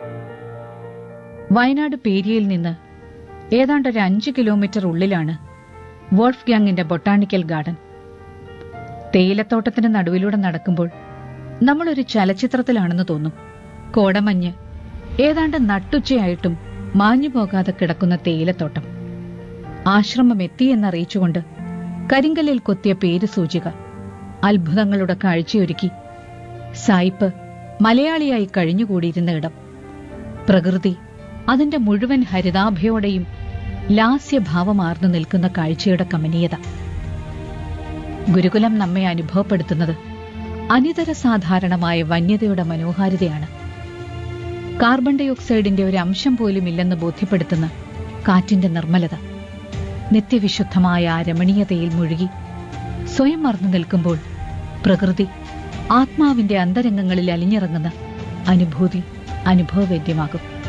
വയനാട് പേരിയയിൽ നിന്ന് ഏതാണ്ട് ഒരു അഞ്ച് കിലോമീറ്റർ ഉള്ളിലാണ് വോൾഫ് ഗ്യാങ്ങിന്റെ ബൊട്ടാണിക്കൽ ഗാർഡൻ തേയിലത്തോട്ടത്തിന് നടുവിലൂടെ നടക്കുമ്പോൾ നമ്മളൊരു ചലച്ചിത്രത്തിലാണെന്ന് തോന്നും കോടമഞ്ഞ് ഏതാണ്ട് നട്ടുച്ചയായിട്ടും മാഞ്ഞു പോകാതെ കിടക്കുന്ന തേയിലത്തോട്ടം ആശ്രമം എത്തിയെന്നറിയിച്ചുകൊണ്ട് കരിങ്കല്ലിൽ കൊത്തിയ പേര് സൂചിക അത്ഭുതങ്ങളുടെ കാഴ്ചയൊരുക്കി സായിപ്പ് മലയാളിയായി കഴിഞ്ഞുകൂടിയിരുന്ന ഇടം പ്രകൃതി അതിന്റെ മുഴുവൻ ഹരിതാഭയോടെയും ലാസ്യഭാവമാർന്നു നിൽക്കുന്ന കാഴ്ചയുടെ കമനീയത ഗുരുകുലം നമ്മെ അനുഭവപ്പെടുത്തുന്നത് അനിതര സാധാരണമായ വന്യതയുടെ മനോഹാരിതയാണ് കാർബൺ ഡൈ ഓക്സൈഡിന്റെ ഒരു അംശം പോലും ഇല്ലെന്ന് ബോധ്യപ്പെടുത്തുന്ന കാറ്റിന്റെ നിർമ്മലത നിത്യവിശുദ്ധമായ ആ രമണീയതയിൽ മുഴുകി സ്വയം മറന്നു നിൽക്കുമ്പോൾ പ്രകൃതി ആത്മാവിന്റെ അന്തരംഗങ്ങളിൽ അലിഞ്ഞിറങ്ങുന്ന അനുഭൂതി അനുഭവവേദ്യമാകും